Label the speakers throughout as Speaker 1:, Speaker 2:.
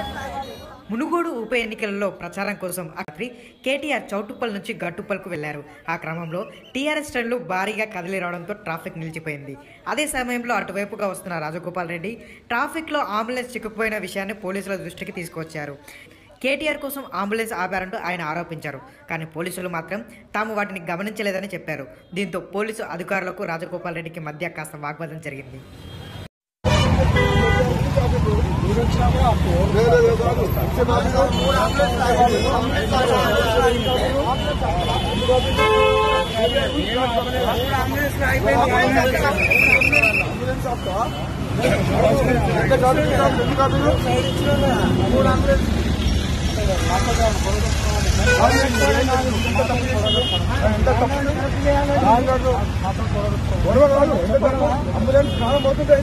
Speaker 1: మునుగోడు ఉప ఎన్నికలలో ప్రచారం కోసం అక్కడి కేటీఆర్ చౌటుప్పల్ నుంచి గట్టుప్పల్కు వెళ్లారు ఆ క్రమంలో టీఆర్ఎస్ శ్రేణులు భారీగా కదిలి రావడంతో ట్రాఫిక్ నిలిచిపోయింది అదే సమయంలో అటువైపుగా వస్తున్న రాజగోపాల్ రెడ్డి ట్రాఫిక్లో అంబులెన్స్ చిక్కుపోయిన విషయాన్ని పోలీసుల దృష్టికి తీసుకొచ్చారు కేటీఆర్ కోసం అంబులెన్స్ ఆపారంటూ ఆయన ఆరోపించారు కానీ పోలీసులు మాత్రం తాము వాటిని గమనించలేదని చెప్పారు దీంతో పోలీసు అధికారులకు రాజగోపాల్ రెడ్డికి మధ్య కాస్త వాగ్వాదం జరిగింది
Speaker 2: అంబులెన్స్ ప్రాణం పోతుంటే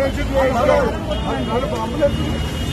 Speaker 2: అంబులెన్స్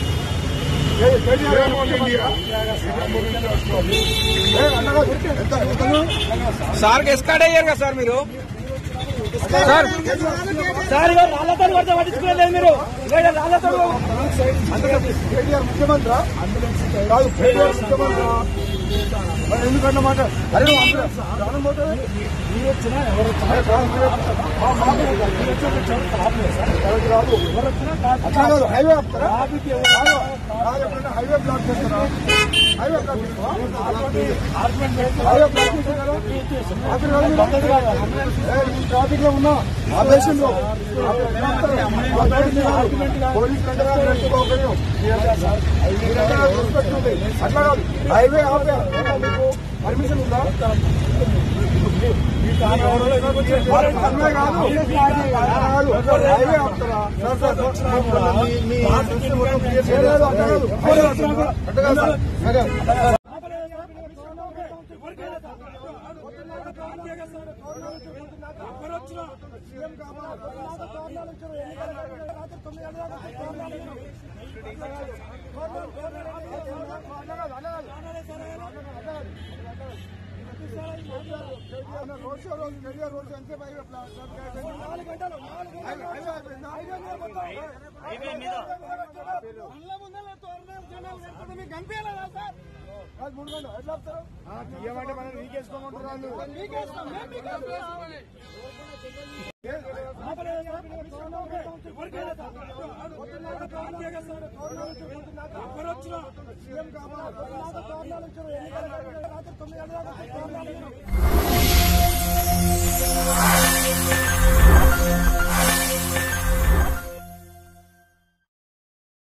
Speaker 3: సార్ ఎస్కాట్ అయ్యారు కదా సార్ మీరు సార్ సార్ ఇవాళ రాళ్లతో పడితే పట్టించుకోలేదు మీరు ఇవాళ రాళ్లతో
Speaker 2: కేటీఆర్ ముఖ్యమంత్రి కాదు కేటీఆర్ ముఖ్యమంత్రి మరి ఎందుకంటే మాట అరే నువ్వు అంబులెన్స్ ప్రాణం పోతుంది అరే ప్రాణం పోతుంది. మా మాట ఎవరికి రాదు అట్లా కాదు హైవే ఆపుతారా కాదు. కాదు, ఎప్పుడైనా హైవే బ్లాక్ చేస్తారా హైవే బ్లాక్ చేస్తారా హైవే బ్లాక్ చేస్తారా ట్రాఫిక్ కాదు మీరు. ఏ, ఈ ట్రాఫిక్ లో ఉన్నా ఆ దేశంలో పోలీస్ అట్లా కాదు హైవే ఆపే మీకు పర్మిషన్ ఉందా హైవే కాదు కాదు. హైవే ఆపుతారా సార్ సార్ సార్. మీ- మీ దృష్టి మొత్తం clear చేయలేదు. అట్లా కాదు. హైవే ఆపుతారా? అట్లా కాదు సార్. అదే. రోడ్ షో రోజు కేటీఆర్ రోడ్ షో ఎంతసేపు హైవే ప్లాన్ నాలుగు గంటలు హైవే హైవే అయిపోయిందా? హైవే మీద కాదు, మూడు గంటలు ఎట్లా ఆపుతారు? తీయమంటే మనం నీకేసుకోమంటారు వాళ్ళు. సీఎం కావాలి